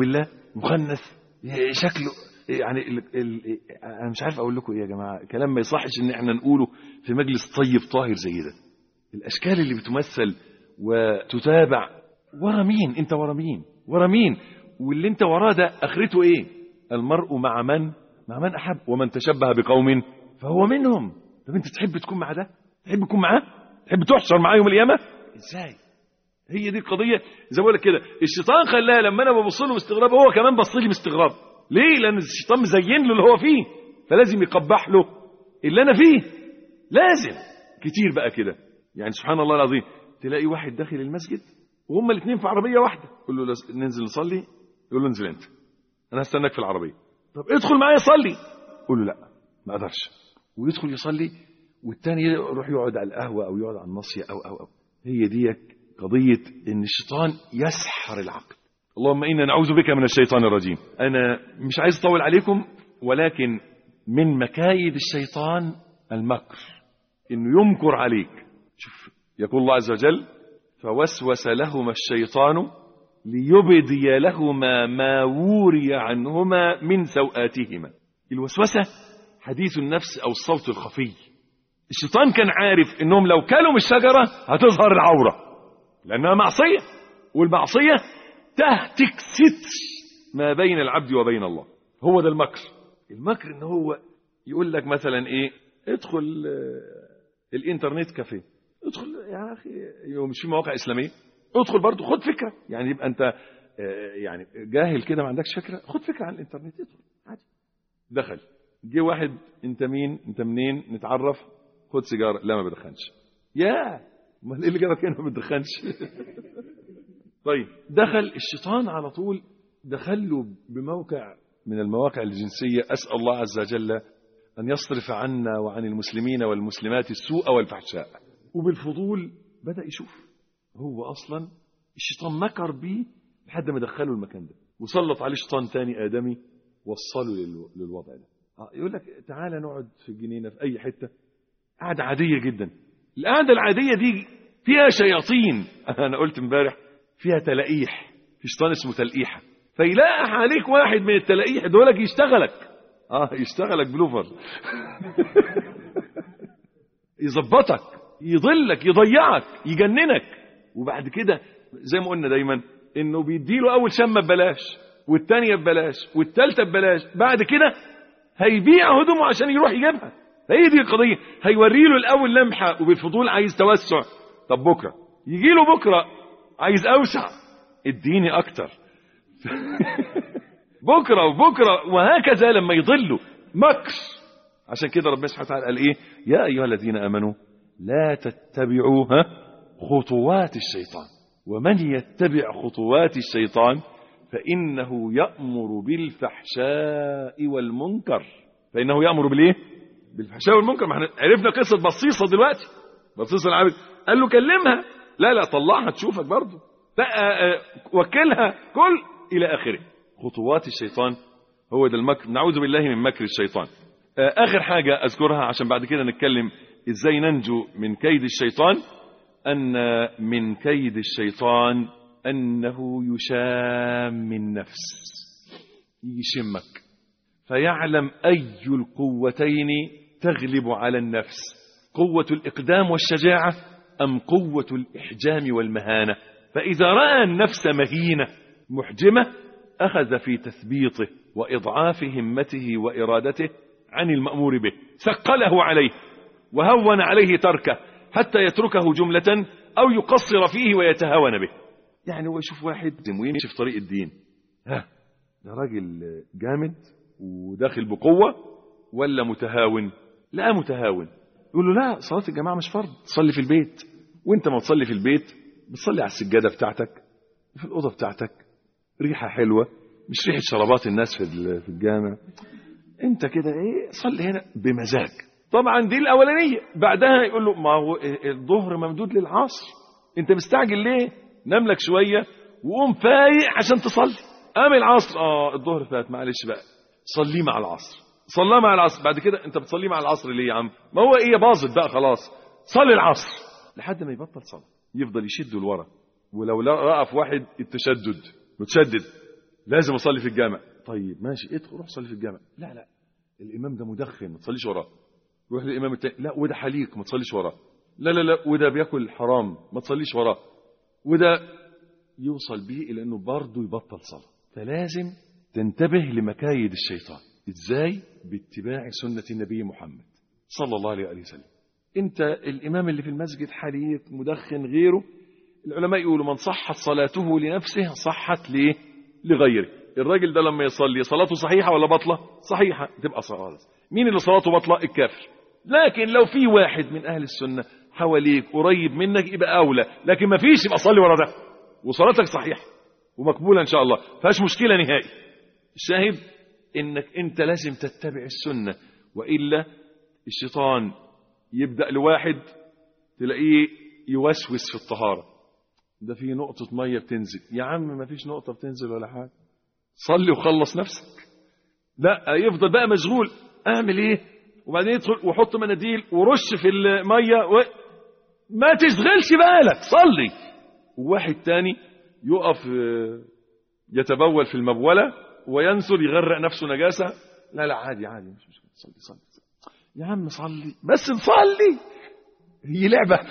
مخنث شكله يعني ال ال انا مش عارف اقول لكم ايه يا جماعه كلام ما يصحش ان احنا نقوله في مجلس طيب طاهر زي ده الاشكال اللي بتمثل وتتابع ورا مين انت ورا مين ورا مين واللي انت وراه ده اخرته ايه المرء مع من مع من احب ومن تشبه بقوم فهو منهم طب انت تحب تكون مع ده تحب تكون معاه تحب تحشر معاه يوم القيامه ازاي هي دي القضيه زي ما بقول لك كده الشيطان خلاها لما انا ببص له باستغراب هو كمان بص لي باستغراب ليه لان الشيطان مزين له اللي هو فيه فلازم يقبح له اللي انا فيه لازم كتير بقى كده يعني سبحان الله العظيم تلاقي واحد داخل المسجد وهما الاثنين في عربيه واحده يقول له لز- ننزل نصلي يقول له انزل انت انا هستناك في العربيه طب ادخل معايا صلي يقول له لا ما اقدرش ويدخل يصلي والتاني يروح يقعد على القهوه او يقعد على الناصيه او او او هي دي قضيه ان الشيطان يسحر العقل اللهم انا نعوذ بك من الشيطان الرجيم انا مش عايز اطول عليكم ولكن من مكايد الشيطان المكر انه يمكر عليك شوف يقول الله عز وجل فوسوس لهما الشيطان ليبدي لهما ما وري عنهما من سوآتهما الوسوسة حديث النفس أو الصوت الخفي الشيطان كان عارف انهم لو كلوا من الشجرة هتظهر العورة لأنها معصية والمعصية تهتك ستر ما بين العبد وبين الله هو ده المكر المكر ان هو يقول لك مثلا ايه ادخل آه، الانترنت كافيه ادخل يا اخي يو مش في مواقع اسلاميه ادخل برضه خد فكره يعني يبقى انت آه، يعني جاهل كده ما عندكش فكره خد فكره عن الانترنت ادخل عادي دخل جه واحد انت مين انت منين نتعرف خد سيجاره لا ما بدخنش يا امال ايه اللي جابك هنا ما بتدخنش طيب دخل الشيطان على طول دخل له بموقع من المواقع الجنسية أسأل الله عز وجل أن يصرف عنا وعن المسلمين والمسلمات السوء والفحشاء وبالفضول بدأ يشوف هو أصلا الشيطان مكر بيه لحد ما دخله المكان ده وسلط عليه شيطان تاني آدمي وصله للو- للوضع ده آه، يقول لك تعالى نقعد في الجنينة في أي حتة قعدة عادية جدا القعدة العادية دي فيها شياطين أنا قلت امبارح فيها تلقيح في شيطان اسمه تلقيحة فيلاقح عليك واحد من التلقيح دولك يشتغلك اه يشتغلك بلوفر يظبطك يضلك يضيعك يجننك وبعد كده زي ما قلنا دايما انه بيديله اول شمه ببلاش والتانيه ببلاش والتالته ببلاش بعد كده هيبيع هدومه عشان يروح يجيبها هي دي القضيه هيوري له الاول لمحه وبالفضول عايز توسع طب بكره يجي له بكره عايز اوسع اديني اكتر بكره وبكره وهكذا لما يضلوا مكر عشان كده ربنا سبحانه وتعالى قال ايه يا ايها الذين امنوا لا تتبعوا ها خطوات الشيطان ومن يتبع خطوات الشيطان فانه يامر بالفحشاء والمنكر فانه يامر بالايه بالفحشاء والمنكر ما احنا عرفنا قصه بصيصه دلوقتي بصيصه العابد قال له كلمها لا لا طلعها تشوفك برضه لا آه، آه، وكلها كل الى اخره خطوات الشيطان هو ده المكر نعوذ بالله من مكر الشيطان آه، اخر حاجه اذكرها عشان بعد كده نتكلم ازاي ننجو من كيد الشيطان ان من كيد الشيطان انه يشام النفس يجي يشمك فيعلم اي القوتين تغلب على النفس قوه الاقدام والشجاعه ام قوه الاحجام والمهانه فاذا راى النفس مهينه محجمه اخذ في تثبيطه واضعاف همته وارادته عن المامور به ثقله عليه وهون عليه تركه حتى يتركه جمله او يقصر فيه ويتهاون به يعني هو يشوف واحد ويمشي في طريق الدين ها ده راجل جامد وداخل بقوه ولا متهاون لا متهاون يقول له لا صلاه الجماعه مش فرض تصلي في البيت وانت ما تصلي في البيت بتصلي على السجاده بتاعتك وفي الاوضه بتاعتك ريحه حلوه مش ريحه شرابات الناس في ال- في الجامع انت كده ايه صلي هنا بمزاج طبعا دي الاولانيه بعدها يقول له ما هو الظهر ممدود للعصر انت مستعجل ليه نام لك شويه وقوم فايق عشان تصلي قام العصر اه الظهر فات معلش بقى صليه مع العصر صلاه مع العصر بعد كده انت بتصليه مع العصر ليه يا عم ما هو ايه باظت بقى خلاص صلي العصر لحد ما يبطل صلاه يفضل يشده لورا ولو لا- رأى في واحد التشدد متشدد لازم اصلي في الجامع طيب ماشي ادخل روح صلي في الجامع لا لا الامام ده مدخن ما تصليش وراه روح للامام التاني لا وده حليق ما تصليش وراه لا لا لا وده بياكل حرام ما تصليش وراه وده يوصل بيه الى انه برضه يبطل صلاه فلازم تنتبه لمكايد الشيطان ازاي باتباع سنه النبي محمد صلى الله عليه وآله وسلم انت الامام اللي في المسجد حليق مدخن غيره العلماء يقولوا من صحت صلاته لنفسه صحت ليه لغيره الراجل ده لما يصلي صلاته صحيحه ولا باطله صحيحه تبقى صلاه مين اللي صلاته باطله الكافر لكن لو في واحد من اهل السنه حواليك قريب منك يبقى اولى لكن ما فيش يبقى صلي ورا ده وصلاتك صحيحه ومقبوله ان شاء الله فيهاش مشكله نهائي الشاهد انك انت لازم تتبع السنه والا الشيطان يبدا لواحد تلاقيه يوسوس في الطهاره ده في نقطه ميه بتنزل يا عم ما فيش نقطه بتنزل ولا حاجه صلي وخلص نفسك لا يفضل بقى مشغول اعمل ايه وبعدين يدخل وحط مناديل ورش في الميه و... ما تشغلش بالك صلي وواحد تاني يقف يتبول في المبوله وينزل يغرق نفسه نجاسه لا لا عادي عادي مش مشكله صلي صلي, صلي. يا عم صلي بس نصلي هي لعبه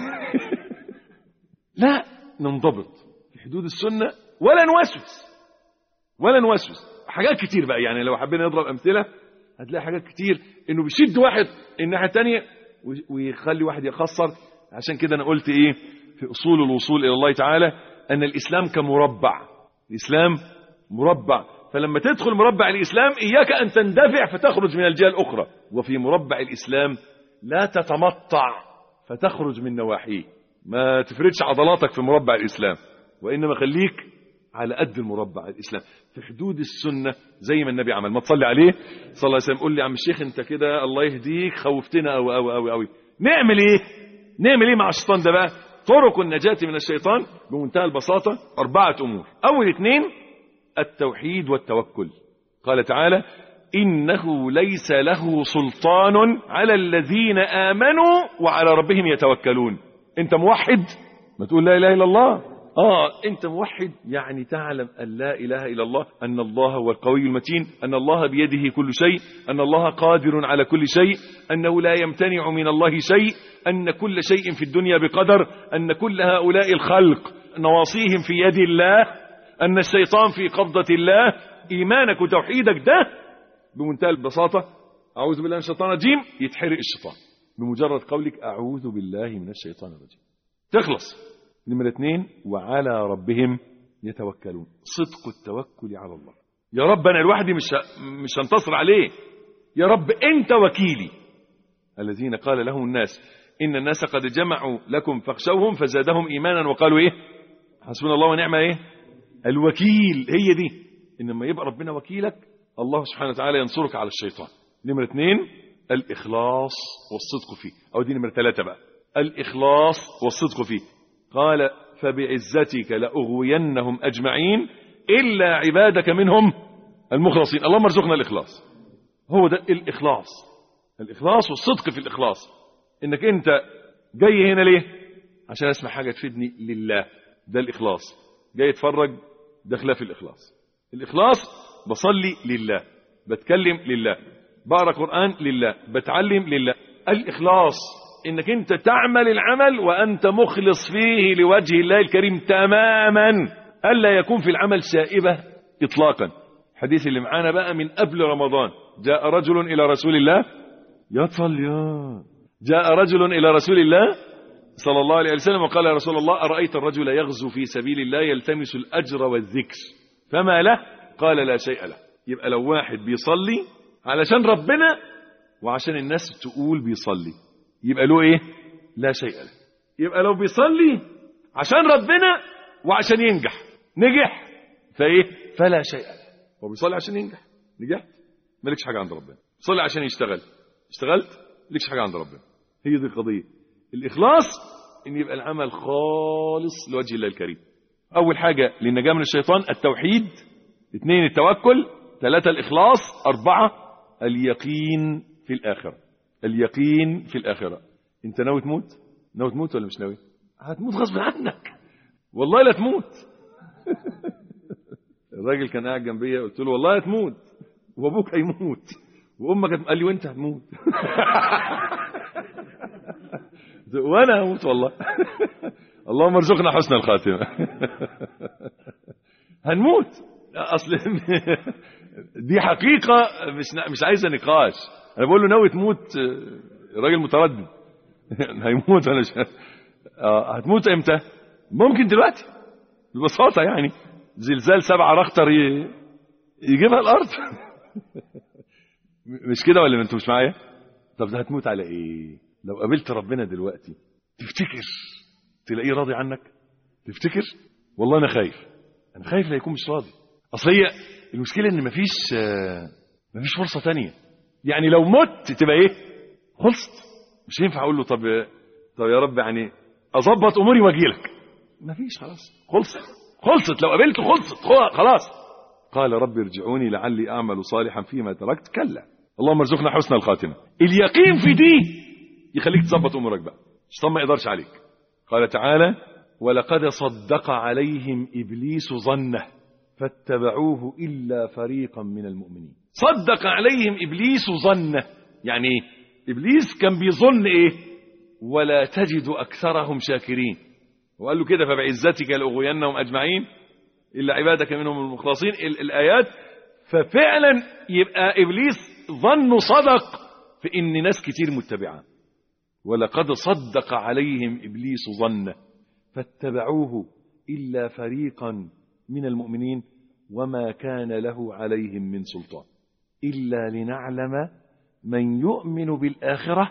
لا ننضبط في حدود السنه ولا نوسوس ولا نوسوس حاجات كتير بقى يعني لو حبينا نضرب امثله هتلاقي حاجات كتير انه بيشد واحد الناحيه الثانيه ويخلي واحد يخسر عشان كده انا قلت ايه في اصول الوصول الى الله تعالى ان الاسلام كمربع الاسلام مربع فلما تدخل مربع الاسلام اياك ان تندفع فتخرج من الجهه الاخرى وفي مربع الاسلام لا تتمطع فتخرج من نواحيه ما تفردش عضلاتك في مربع الاسلام وانما خليك على قد المربع الاسلام في حدود السنه زي ما النبي عمل ما تصلي عليه صلى الله عليه وسلم قول لي يا عم الشيخ انت كده الله يهديك خوفتنا قوي قوي قوي قوي نعمل ايه نعمل ايه مع الشيطان ده بقى طرق النجاة من الشيطان بمنتهى البساطة أربعة أمور أول اثنين التوحيد والتوكل قال تعالى إنه ليس له سلطان على الذين آمنوا وعلى ربهم يتوكلون أنت موحد ما تقول لا إله إلا الله آه أنت موحد يعني تعلم أن لا إله إلا الله أن الله هو القوي المتين أن الله بيده كل شيء أن الله قادر على كل شيء أنه لا يمتنع من الله شيء أن كل شيء في الدنيا بقدر أن كل هؤلاء الخلق نواصيهم في يد الله أن الشيطان في قبضة الله إيمانك وتوحيدك ده بمنتهى البساطة أعوذ بالله من الشيطان الرجيم يتحرق الشيطان بمجرد قولك أعوذ بالله من الشيطان الرجيم تخلص نمرة اثنين وعلى ربهم يتوكلون صدق التوكل على الله يا رب أنا لوحدي مش مش هنتصر عليه يا رب أنت وكيلي الذين قال لهم الناس إن الناس قد جمعوا لكم فاخشوهم فزادهم إيمانا وقالوا إيه حسبنا الله ونعم إيه الوكيل هي دي إنما يبقى ربنا وكيلك الله سبحانه وتعالى ينصرك على الشيطان نمرة اثنين الإخلاص والصدق فيه أو دي نمرة ثلاثة بقى الإخلاص والصدق فيه قال فبعزتك لأغوينهم أجمعين إلا عبادك منهم المخلصين اللهم ارزقنا الإخلاص هو ده الإخلاص الإخلاص والصدق في الإخلاص إنك أنت جاي هنا ليه عشان أسمع حاجة تفيدني لله ده الإخلاص جاي اتفرج ده خلاف الإخلاص الإخلاص بصلي لله بتكلم لله بقرا قرآن لله بتعلم لله الإخلاص انك انت تعمل العمل وانت مخلص فيه لوجه الله الكريم تماما الا يكون في العمل شائبه اطلاقا الحديث اللي معانا بقى من قبل رمضان جاء رجل الى رسول الله يطفل يا جاء رجل الى رسول الله صلى الله عليه وسلم وقال يا رسول الله ارايت الرجل يغزو في سبيل الله يلتمس الاجر والذكر فما له قال لا شيء له يبقى لو واحد بيصلي علشان ربنا وعشان الناس تقول بيصلي يبقى له ايه لا شيء له يبقى لو بيصلي عشان ربنا وعشان ينجح نجح فايه فلا شيء له هو بيصلي عشان ينجح نجحت مالكش حاجه عند ربنا صلي عشان يشتغل اشتغلت مالكش حاجه عند ربنا هي دي القضيه الاخلاص ان يبقى العمل خالص لوجه الله الكريم اول حاجه للنجاه من الشيطان التوحيد اثنين التوكل ثلاثه الاخلاص اربعه اليقين في الاخره اليقين في الآخرة انت ناوي تموت ناوي تموت ولا مش ناوي هتموت غصب عنك والله لا تموت الراجل كان قاعد جنبيا قلت له والله هتموت وابوك هيموت وامك هت- قال لي وانت هتموت وانا هموت والله اللهم ارزقنا حسن الخاتمه هنموت اصل دي حقيقه مش مش عايزه نقاش انا بقول له ناوي تموت الراجل متردد هيموت ولا مش آه، هتموت امتى ممكن دلوقتي ببساطه يعني زلزال سبعة رختر ي- يجيبها الارض مش كده ولا انتوا مش معايا طب ده هتموت على ايه لو قابلت ربنا دلوقتي تفتكر تلاقيه راضي عنك تفتكر والله انا خايف انا خايف لا يكون مش راضي اصل هي المشكله ان مفيش آه، مفيش فرصه تانية يعني لو مت تبقى ايه خلصت مش ينفع اقول له طب طب يا رب يعني اظبط اموري واجي لك مفيش خلاص خلصت خلصت لو قابلته خلصت خ- خلاص قال رب ارجعوني لعلي اعمل صالحا فيما تركت كلا اللهم ارزقنا حسن الخاتمه اليقين في دي يخليك تظبط امورك بقى الشيطان ما يقدرش عليك قال تعالى ولقد صدق عليهم ابليس ظنه فاتبعوه الا فريقا من المؤمنين صدق عليهم ابليس ظنه يعني ايه ابليس كان بيظن ايه ولا تجد اكثرهم شاكرين وقال له كده فبعزتك لاغوينهم اجمعين الا عبادك منهم المخلصين ال- الايات ففعلا يبقى ابليس ظنه صدق في ان ناس كتير متبعاه ولقد صدق عليهم ابليس ظنه فاتبعوه الا فريقا من المؤمنين وما كان له عليهم من سلطان الا لنعلم من يؤمن بالاخره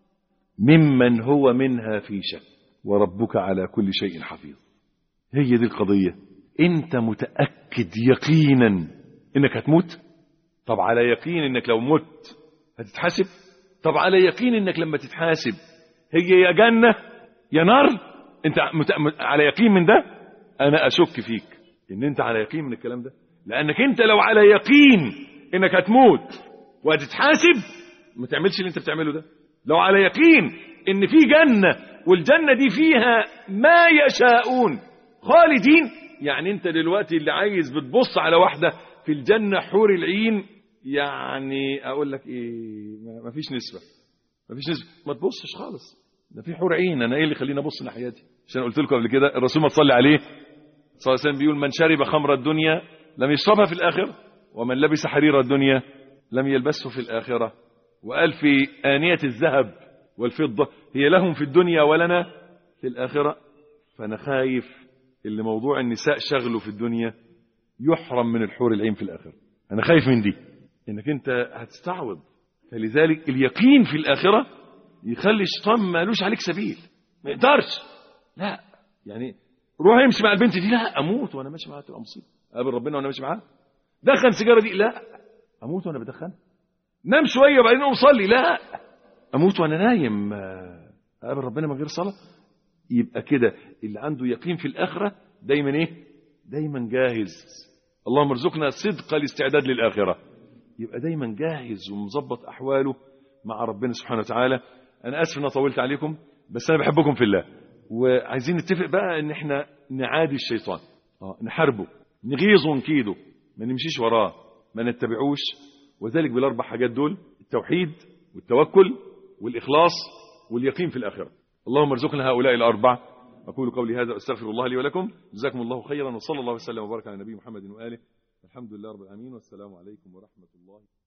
ممن هو منها في شك وربك على كل شيء حفيظ هي دي القضيه انت متاكد يقينا انك هتموت طب على يقين انك لو مت هتتحاسب طب على يقين انك لما تتحاسب هي يا جنة يا نار انت مت... مت- على يقين من ده انا اشك فيك ان انت على يقين من الكلام ده لانك انت لو على يقين انك هتموت وهتتحاسب ما تعملش اللي انت بتعمله ده لو على يقين ان في جنة والجنة دي فيها ما يشاءون خالدين يعني انت دلوقتي اللي عايز بتبص على واحدة في الجنة حور العين يعني اقول لك ايه ما- ما فيش نسبة ما فيش نسبة ما تبصش خالص ده في حور عين انا ايه اللي يخليني ابص ناحيتي عشان قلت لكم قبل كده الرسول ما تصلي عليه صلى الله عليه وسلم بيقول من شرب خمر الدنيا لم يشربها في الآخرة ومن لبس حرير الدنيا لم يلبسه في الآخرة وقال في آنية الذهب والفضة هي لهم في الدنيا ولنا في الآخرة فأنا خايف اللي موضوع النساء شغله في الدنيا يحرم من الحور العين في الآخرة أنا خايف من دي إنك أنت هتستعوض فلذلك اليقين في الآخرة يخلي الشيطان مالوش عليك سبيل ما يقدرش لا يعني روح امشي مع البنت دي لا اموت وانا ماشي معاها تبقى مصيبه اقابل ربنا وانا ماشي معاها دخن سيجاره دي لا اموت وانا بدخن نام شويه وبعدين اقوم صلي لا اموت وانا نايم آه، اقابل ربنا من غير صلاه يبقى كده اللي عنده يقين في الاخره دايما ايه دايما جاهز اللهم ارزقنا صدق الاستعداد للاخره يبقى دايما جاهز ومظبط احواله مع ربنا سبحانه وتعالى انا اسف ان أنا طولت عليكم بس انا بحبكم في الله وعايزين نتفق بقى ان احنا نعادي الشيطان اه نحاربه نغيظه ونكيده ما نمشيش وراه ما نتبعوش وذلك بالاربع حاجات دول التوحيد والتوكل والاخلاص واليقين في الاخره اللهم ارزقنا هؤلاء الاربع اقول قولي هذا واستغفر الله لي ولكم جزاكم الله خيرا وصلى الله وسلم وبارك على نبي محمد واله الحمد لله رب العالمين والسلام عليكم ورحمه الله